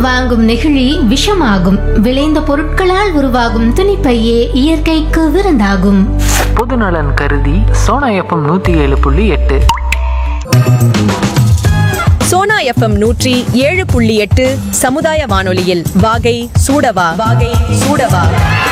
வாங்கும் நெகிழி விஷமாகும் விளைந்த பொருட்களால் உருவாகும் துணிப்பையே இயற்கைக்கு விருந்தாகும் பொதுநலன் கருதி சோனா எஃப்எம் நூற்றி ஏழு புள்ளி எட்டு சோனா எஃப்எம் நூற்றி ஏழு புள்ளி எட்டு சமுதாய வானொலியில் வாகை சூடவா வாகை சூடவா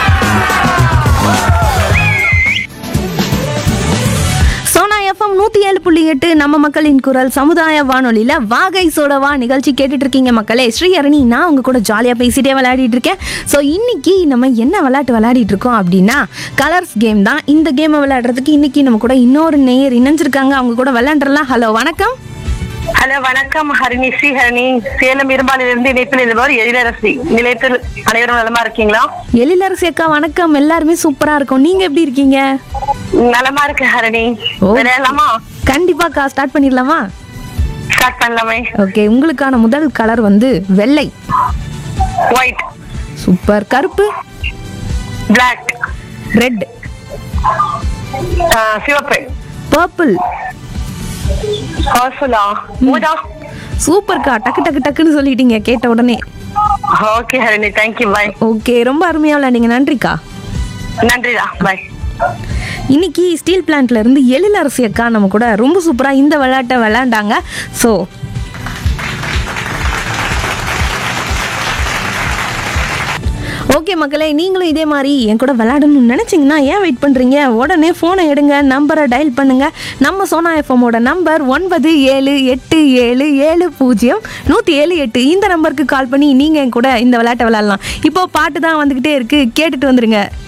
சோனா எஃப்எம் நூற்றி ஏழு புள்ளி எட்டு நம்ம மக்களின் குரல் சமுதாய வானொலியில் வாகை சோடவா நிகழ்ச்சி கேட்டுட்டு இருக்கீங்க மக்களே ஸ்ரீஹரணி நான் உங்க கூட ஜாலியாக பேசிட்டே விளையாடிட்டு இருக்கேன் ஸோ இன்னைக்கு நம்ம என்ன விளையாட்டு விளையாடிட்டு இருக்கோம் அப்படின்னா கலர்ஸ் கேம் தான் இந்த கேமை விளையாடுறதுக்கு இன்னைக்கு நம்ம கூட இன்னொரு நேயர் இணைஞ்சிருக்காங்க அவங்க கூட விளையாண்டுறலாம் ஹலோ வணக்கம் ஹலோ வணக்கம் ஹரிணி ஸ்ரீஹரணி சேலம் இரும்பாலிலிருந்து இணைப்பில் இருப்பவர் எழிலரசி நிலையத்தில் அனைவரும் நலமா இருக்கீங்களா எழிலரசி அக்கா வணக்கம் எல்லாருமே சூப்பரா இருக்கும் நீங்க எப்படி இருக்கீங்க நலமா இருக்கு ஹரணி ஓ. விளையாடலாமா கண்டிப்பாக்கா ஸ்டார்ட் பண்ணிடலாமா ஸ்டார்ட் பண்ணலாமே ஓகே உங்களுக்கான முதல் கலர் வந்து வெள்ளை ஒயிட் சூப்பர் கருப்பு பிளாக் ரெட் சிவப்பு பர்பிள் ஹார்ஃபுல்லா ஊதா சூப்பர்க்கா டக்கு டக்கு டக்குன்னு சொல்லிட்டீங்க கேட்ட உடனே okay Harani thank you bye okay ரொம்ப அருமையா விளையாண்டீங்க நன்றிக்கா நன்றிடா பாய் இன்னைக்கு ஸ்டீல் பிளான்ட்ல இருந்து எழிலரசி அக்கா நம்ம கூட ரொம்ப சூப்பரா இந்த விளையாட்டை விளையாண்டாங்க ஸோ ஓகே மக்களே நீங்களும் இதே மாதிரி என் கூட விளையாடணும்னு நினச்சிங்கன்னா ஏன் வெயிட் பண்ணுறீங்க உடனே ஃபோனை எடுங்க நம்பரை டயல் பண்ணுங்க நம்ம சோனா எஃப்எம்மோட நம்பர் ஒன்பது ஏழு எட்டு ஏழு ஏழு பூஜ்ஜியம் நூற்றி ஏழு எட்டு இந்த நம்பருக்கு கால் பண்ணி நீங்கள் என் கூட இந்த விளையாட்டை விளையாடலாம் இப்போ பாட்டு தான் வந்துக்கிட்டே இருக்குது கேட்டுட்டு வந்துருங்க